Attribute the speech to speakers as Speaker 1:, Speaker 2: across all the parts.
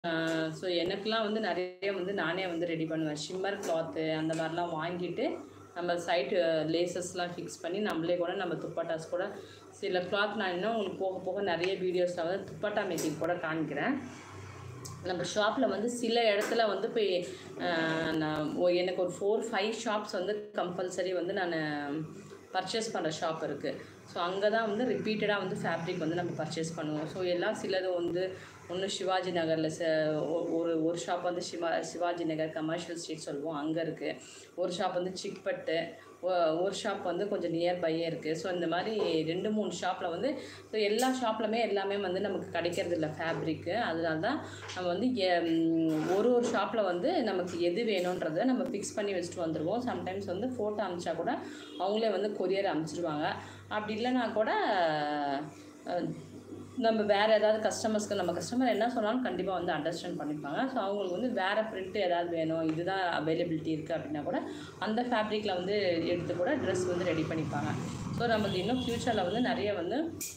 Speaker 1: so எனக்கெலாம் வந்து நிறைய வந்து நானே வந்து ரெடி பண்ணுவேன் ஷிம்மர் கிளாத்து அந்த மாதிரிலாம் வாங்கிட்டு நம்ம சைட்டு லேசஸ்லாம் ஃபிக்ஸ் பண்ணி நம்மளே கூட நம்ம துப்பட்டாஸ் கூட சில கிளாத் நான் இன்னும் உங்களுக்கு போக போக நிறைய வீடியோஸில் வந்து துப்பட்டா மேக்கிங் கூட காமிக்கிறேன் நம்ம ஷாப்பில் வந்து சில இடத்துல வந்து போய் அஹ், நான் ஒ- எனக்கு ஒரு ஃபோர் ஃபைவ் ஷாப்ஸ் வந்து கம்பல்சரி வந்து நான் பர்ச்சேஸ் பண்ணுற ஷாப் இருக்குது ஸோ அங்கே தான் வந்து ரிப்பீட்டடாக வந்து ஃபேப்ரிக் வந்து நம்ம பர்ச்சேஸ் பண்ணுவோம் ஸோ எல்லாம் சிலது வந்து ஒன்று சிவாஜி நகரில் ச ஒ- ஒரு ஒரு ஷாப் வந்து சிவா சிவாஜி நகர் கமர்ஷியல் ஸ்ட்ரீட் சொல்லுவோம் அங்கே இருக்குது ஒரு ஷாப் வந்து சிக்பட்டு ஒ- ஒரு ஷாப் வந்து கொஞ்சம் நியர்பையே இருக்குது ஸோ இந்த மாதிரி ரெண்டு மூணு ஷாப்பில் வந்து ஸோ எல்லா ஷாப்லையுமே எல்லாமே வந்து நமக்கு கிடைக்கிறது இல்லை ஃபேப்ரிக்கு அதனால தான் நம்ம வந்து எ- ம், ஒரு ஒரு ஷாப்பில் வந்து நமக்கு எது வேணுன்றதை நம்ம ஃபிக்ஸ் பண்ணி வச்சுட்டு வந்துடுவோம் சம்டைம்ஸ் வந்து ஃபோட்டோ அனுப்பிச்சா கூட அவங்களே வந்து கொரியர் அனுப்பிச்சிடுவாங்க அப்படி இல்லைன்னா கூட அஹ், நம்ம வேறு ஏதாவது கஸ்டமர்ஸ்க்கு நம்ம கஸ்டமர் என்ன சொன்னாலும் கண்டிப்பாக வந்து அண்டர்ஸ்டாண்ட் பண்ணிப்பாங்க ஸோ அவங்களுக்கு வந்து வேறு பிரிண்ட்டு ஏதாவது வேணும் இதுதான் அவைலபிலிட்டி இருக்குது அப்படின்னா கூட அந்த ஃபேப்ரிக்கில் வந்து எடுத்து கூட ட்ரெஸ் வந்து ரெடி பண்ணிப்பாங்க ஸோ நமக்கு இன்னும் ஃப்யூச்சரில் வந்து நிறைய வந்து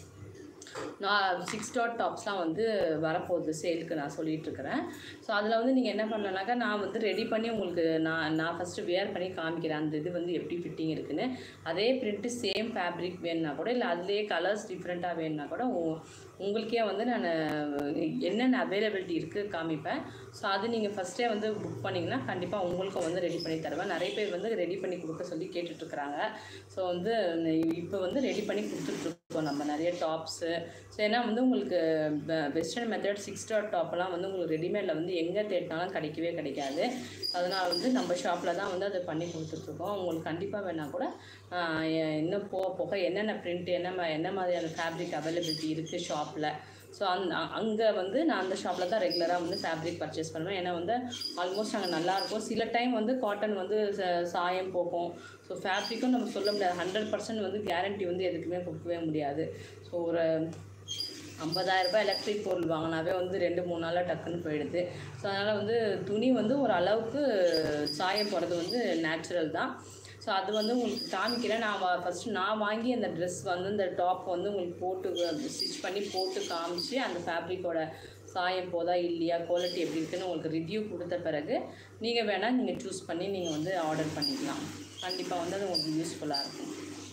Speaker 1: நான் சிக்ஸ் டாட் டாப்ஸ்லாம் வந்து வரப்போகுது சேலுக்கு நான் சொல்லிட்டு இருக்கிறேன் ஸோ அதில் வந்து நீங்கள் என்ன பண்ணலாம்னாக்கா நான் வந்து ரெடி பண்ணி உங்களுக்கு நான் நான் ஃபஸ்ட்டு வேர் பண்ணி காமிக்கிறேன் அந்த இது வந்து எப்படி ஃபிட்டிங் இருக்குன்னு அதே பிரிண்ட்டு சேம் ஃபேப்ரிக் வேணும்னா கூட இல்லை அதுலேயே கலர்ஸ் டிஃப்ரெண்ட்டாக வேணும்னா கூட உ- உங்களுக்கே வந்து நான் என்னென்ன அவைலபிலிட்டி இருக்குது காமிப்பேன் ஸோ அது நீங்கள் ஃபஸ்ட்டே வந்து புக் பண்ணிங்கன்னா கண்டிப்பாக உங்களுக்கும் வந்து ரெடி பண்ணி தருவேன் நிறைய பேர் வந்து ரெடி பண்ணி கொடுக்க சொல்லி கேட்டுட்ருக்குறாங்க ஸோ வந்து இப்போ வந்து ரெடி பண்ணி கொடுத்துட்ருக்கோம் நம்ம நிறைய டாப்ஸு ஸோ ஏன்னா வந்து உங்களுக்கு வெஸ்டர்ன் மெத்தட் சிக்ஸ் டாட் டாப்லாம் வந்து உங்களுக்கு ரெடிமேடில் வந்து எங்கே தேடினாலும் கிடைக்கவே கிடைக்காது அதனால் வந்து நம்ம ஷாப்பில் தான் வந்து அதை பண்ணி கொடுத்துட்ருக்கோம் உங்களுக்கு கண்டிப்பாக வேணால் கூட ஆஹ் எ- இன்னும் போக போக என்னென்ன பிரிண்ட் என்ன மா- என்ன மாதிரியான ஃபேப்ரிக் அவைலபிலிட்டி இருக்குது ஷாப்பில் ஸோ அந் அங்கே வந்து நான் அந்த ஷாப்பில் தான் ரெகுலராக வந்து ஃபேப்ரிக் பர்ச்சேஸ் பண்ணுவேன் ஏன்னா வந்து ஆல்மோஸ்ட் அங்கே நல்லாயிருக்கும் சில டைம் வந்து காட்டன் வந்து ச- சாயம் போகும் ஸோ ஃபேப்ரிக்கும் நம்ம சொல்ல முடியாது ஹண்ட்ரட் பர்சன்ட் வந்து கேரண்டி வந்து எதுக்குமே கொடுக்கவே முடியாது ஸோ ஒரு ஐம்பதாயிரம் ரூபாய் எலக்ட்ரிக் பொருள் வாங்கினாவே வந்து ரெண்டு மூணு நாளாக டக்குன்னு போயிடுது ஸோ அதனால் வந்து துணி வந்து ஒரு அளவுக்கு சாயம் போகிறது வந்து நேச்சுரல் தான் ஸோ அது வந்து உங்களுக்கு காமிக்கிறேன் நான் ஃபஸ்ட்டு நான் வாங்கி அந்த ட்ரெஸ் வந்து இந்த டாப் வந்து உங்களுக்கு போட்டு ஸ்டிச் பண்ணி போட்டு காமிச்சு அந்த ஃபேப்ரிக்கோட சாயம் போதா இல்லையா குவாலிட்டி எப்படி இருக்குன்னு உங்களுக்கு ரிவ்யூ கொடுத்த பிறகு நீங்கள் வேணால் நீங்கள் சூஸ் பண்ணி நீங்கள் வந்து ஆர்டர் பண்ணிக்கலாம் கண்டிப்பாக வந்து அது உங்களுக்கு யூஸ்ஃபுல்லாக இருக்கும்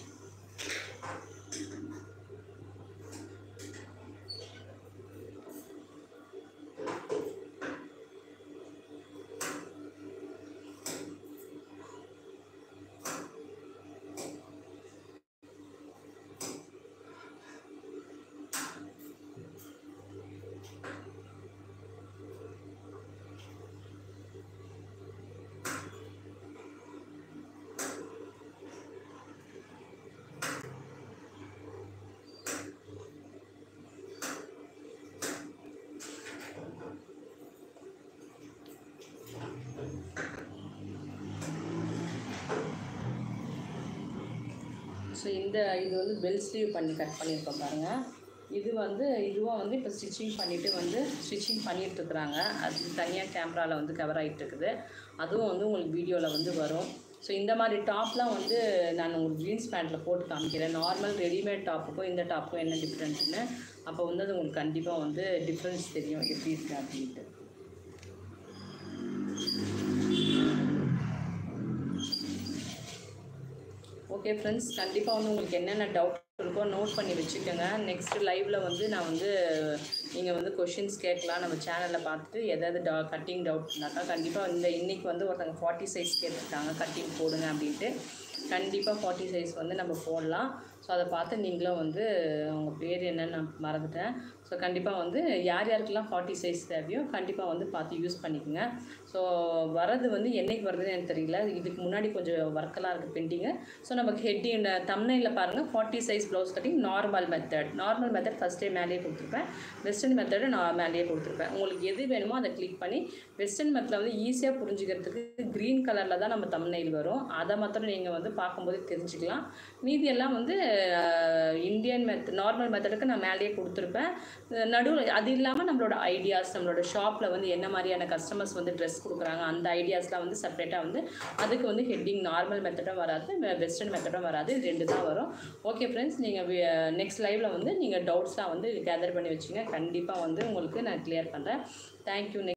Speaker 1: ஸோ இந்த இது வந்து பெல் ஸ்லீவ் பண்ணி கட் பண்ணியிருக்கோம் பாருங்கள் இது வந்து இதுவும் வந்து இப்போ ஸ்டிச்சிங் பண்ணிவிட்டு வந்து ஸ்டிச்சிங் பண்ணிட்டு இருக்கிறாங்க அது தனியாக கேமராவில் வந்து கவர் ஆகிட்டு இருக்குது அதுவும் வந்து உங்களுக்கு வீடியோவில் வந்து வரும் ஸோ இந்த மாதிரி டாப்லாம் வந்து நான் உங்களுக்கு ஜீன்ஸ் பேண்ட்டில் போட்டு காமிக்கிறேன் நார்மல் ரெடிமேட் டாப்புக்கும் இந்த டாப்புக்கும் என்ன டிஃப்ரெண்ட்டுன்னு அப்போ வந்து அது உங்களுக்கு கண்டிப்பாக வந்து டிஃப்ரென்ஸ் தெரியும் எப்படி இருக்குது அப்படின்ட்டு ஓகே ஃப்ரெண்ட்ஸ் கண்டிப்பாக வந்து உங்களுக்கு என்னென்ன டவுட் இருக்கோ நோட் பண்ணி வச்சுக்கோங்க நெக்ஸ்ட் லைவ்ல வந்து நான் வந்து நீங்கள் வந்து கொஷின்ஸ் கேட்கலாம் நம்ம சேனலில் பார்த்துட்டு எதாவது டா கட்டிங் டவுட்னாக்கா கண்டிப்பாக இந்த இன்னைக்கு வந்து ஒருத்தங்க ஃபார்ட்டி சைஸ் கேட்டிருக்காங்க கட்டிங் போடுங்க அப்படின்ட்டு கண்டிப்பாக ஃபார்ட்டி சைஸ் வந்து நம்ம போடலாம் ஸோ அதை பார்த்து நீங்களும் வந்து அவங்க பேர் என்னன்னு நான் மறந்துட்டேன் ஸோ கண்டிப்பாக வந்து யார் யாருக்கெல்லாம் ஃபார்ட்டி சைஸ் தேவையோ கண்டிப்பாக வந்து பார்த்து யூஸ் பண்ணிக்கோங்க ஸோ வரது வந்து என்னைக்கு வருதுன்னு எனக்கு தெரியல இதுக்கு முன்னாடி கொஞ்சம் ஒர்க்கெல்லாம் இருக்குது பெயிண்டிங்கு ஸோ நமக்கு ஹெட்டிங் தம்னையில் பாருங்கள் forty size blouse cutting normal method normal method ஃபஸ்ட்டே மேலேயே கொடுத்துருப்பேன் வெஸ்டர்ன் மெத்தடு நான் மேலேயே கொடுத்துருப்பேன் உங்களுக்கு எது வேணுமோ அதை கிளிக் பண்ணி வெஸ்டர்ன் மெத்தடில் வந்து ஈஸியாக புரிஞ்சுக்கிறதுக்கு க்ரீன் கலரில் தான் நம்ம தம்னைல் வரும் அதை மாத்திரம் நீங்கள் வந்து பார்க்கும்போது தெரிஞ்சுக்கலாம் மீதி எல்லாம் வந்து இந்தியன் மெத் நார்மல் மெத்தடுக்கு நான் மேலேயே கொடுத்துருப்பேன் நடுவில் அது இல்லாமல் நம்மளோட ஐடியாஸ் நம்மளோட ஷாப்பில் வந்து என்ன மாதிரியான கஸ்டமர்ஸ் வந்து ட்ரெஸ் கொடுக்குறாங்க அந்த ஐடியாஸ்லாம் வந்து செப்பரேட்டாக வந்து அதுக்கு வந்து ஹெட்டிங் நார்மல் மெத்தடும் வராது வெஸ்டர்ன் மெத்தடும் வராது இது ரெண்டு தான் வரும் ஓகே ஃப்ரெண்ட்ஸ் நீங்கள் நெக்ஸ்ட் லைவில் வந்து நீங்கள் டவுட்ஸ்லாம் வந்து கேதர் பண்ணி வச்சுங்க கண்டிப்பாக வந்து உங்களுக்கு நான் கிளியர் பண்ணுறேன் தேங்க்யூ